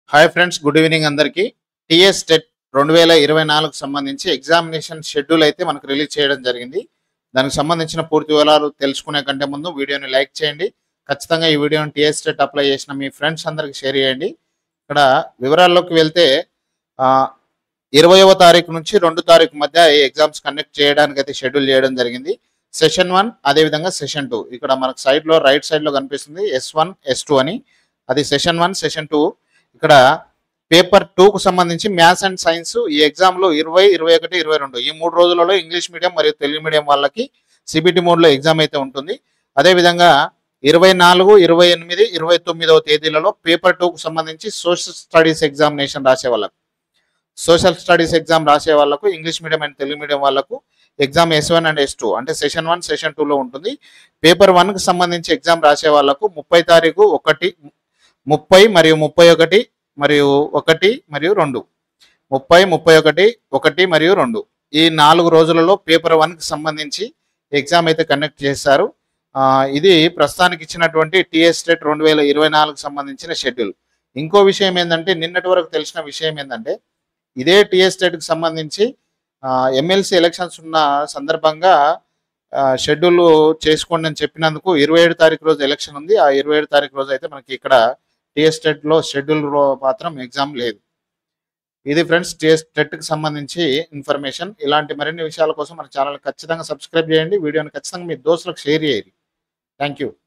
hi friends good evening అందరికీ TS TET రెండు వేల ఇరవై నాలుగు సంబంధించి ఎగ్జామినేషన్ షెడ్యూల్ అయితే మనకు రిలీజ్ చేయడం జరిగింది దానికి సంబంధించిన పూర్తి వివరాలు తెలుసుకునే కంటే ముందు వీడియోని లైక్ చేయండి ఖచ్చితంగా ఈ వీడియోని టిఎస్ టెట్ అప్లై చేసిన మీ ఫ్రెండ్స్ అందరికి షేర్ చేయండి ఇక్కడ వివరాల్లోకి వెళ్తే ఆ, ఇరవయవ తారీఖు నుంచి రెండు తారీఖు మధ్య ఈ ఎగ్జామ్స్ కండక్ట్ చేయడానికి అయితే షెడ్యూల్ చేయడం జరిగింది సెషన్ వన్ అదేవిధంగా సెషన్ టూ ఇక్కడ మనకు సైడ్ లో రైట్ సైడ్ లో కనిపిస్తుంది ఎస్ వన్ ఎస్ టూ అని అది సెషన్ వన్ సెషన్ టూ ఇక్కడ పేపర్ కు సంబంధించి మ్యాథ్స్ అండ్ సైన్స్ ఈ ఎగ్జామ్ లో ఇరవై ఇరవై ఒకటి ఇరవై రెండు ఈ మూడు రోజులలో ఇంగ్లీష్ మీడియం మరియు తెలుగు మీడియం వాళ్ళకి సిబిటి మోడ్ లో ఎగ్జామ్ అయితే ఉంటుంది అదేవిధంగా ఇరవై నాలుగు ఇరవై ఎనిమిది ఇరవై తొమ్మిదవ తేదీలలో పేపర్ కు సంబంధించి సోషల్ స్టడీస్ ఎగ్జామినేషన్ రాసే వాళ్ళకు సోషల్ స్టడీస్ ఎగ్జామ్ రాసే వాళ్ళకు English medium and Telugu medium వాళ్ళకు exam S one and S two అంటే సెషన్ వన్ సెషన్ లో ఉంటుంది పేపర్ వన్ కి సంబంధించి ఎగ్జామ్ రాసే వాళ్ళకు ముప్పై తారీఖు ఒకటి ముప్పై మరియు ముప్పై ఒకటి మరియు ఒకటి మరియు రెండు ముప్పై ముప్పై ఒకటి ఒకటి మరియు రెండు ఈ నాలుగు రోజులలో పేపర్ వన్ కి సంబంధించి ఎగ్జామ్ అయితే కండక్ట్ చేశారు ఆ, ఇది ప్రస్తుతానికి ఇచ్చినటువంటి టిఎస్ స్టేట్ రెండు వేల ఇరవై నాలుగు సంబంధించిన షెడ్యూల్ ఇంకో విషయం ఏంటంటే నిన్నటి వరకు తెలిసిన విషయం ఏంటంటే ఇదే టిఎస్ స్టేట్ కి సంబంధించి ఎమ్మెల్సీ ఎలక్షన్స్ ఉన్న సందర్భంగా షెడ్యూల్ చేసుకోండి అని చెప్పినందుకు ఇరవై ఏడు తారీఖు రోజు ఎలక్షన్ ఉంది ఆ ఇరవై ఏడు తారీఖు రోజు అయితే మనకి ఇక్కడ టిఎస్ టెట్ లో షెడ్యూల్ మాత్రం ఎగ్జామ్ లేదు ఇది ఫ్రెండ్స్ టిఎస్ టెట్ కి సంబంధించి ఇన్ఫర్మేషన్ ఇలాంటి మరిన్ని విషయాల కోసం మన ఛానల్ ఖచ్చితంగా సబ్స్క్రైబ్ చేయండి వీడియోని ఖచ్చితంగా మీ దోస్తులకు షేర్ చేయండి థ్యాంక్ యూ